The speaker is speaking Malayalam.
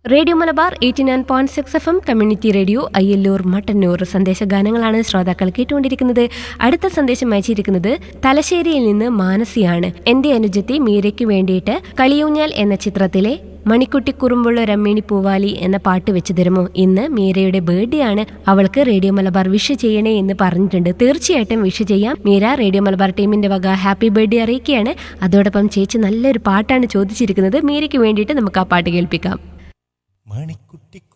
radio Malabar eighty nine point six F M community radio Ayyallur Mattannur സന്ദേശഗാനങ്ങളാണ് ശ്രോതാക്കൾ കേട്ടുകൊണ്ടിരിക്കുന്നത് അടുത്ത സന്ദേശം അയച്ചിരിക്കുന്നത് തലശ്ശേരിയിൽ നിന്ന് മാനസിയാണ് എന്റെ അനുജത്തി മീരയ്ക്ക് വേണ്ടിയിട്ട് കളിയൂഞ്ഞാൽ എന്ന ചിത്രത്തിലെ മണിക്കുട്ടി കുറുമ്പുള്ള രമ്മിണി പൂവാലി എന്ന പാട്ട് വെച്ച് തരുമോ ഇന്ന് മീരയുടെ ബർത്ത്ഡേ ആണ് അവൾക്ക് റേഡിയോ മലബാർ വിഷ് ചെയ്യണേ എന്ന് പറഞ്ഞിട്ടുണ്ട് തീർച്ചയായിട്ടും വിഷ് ചെയ്യാം മീര റേഡിയോ മലബാർ ടീമിന്റെ വക ഹാപ്പി ബർത്ത്ഡേ അറിയിക്കുകയാണ് അതോടൊപ്പം ചേച്ചി നല്ലൊരു പാട്ടാണ് ചോദിച്ചിരിക്കുന്നത് മീരയ്ക്ക് വേണ്ടിയിട്ട് നമുക്ക് ആ പാട്ട് കേൾപ്പിക്കാം മണിക്കൂർ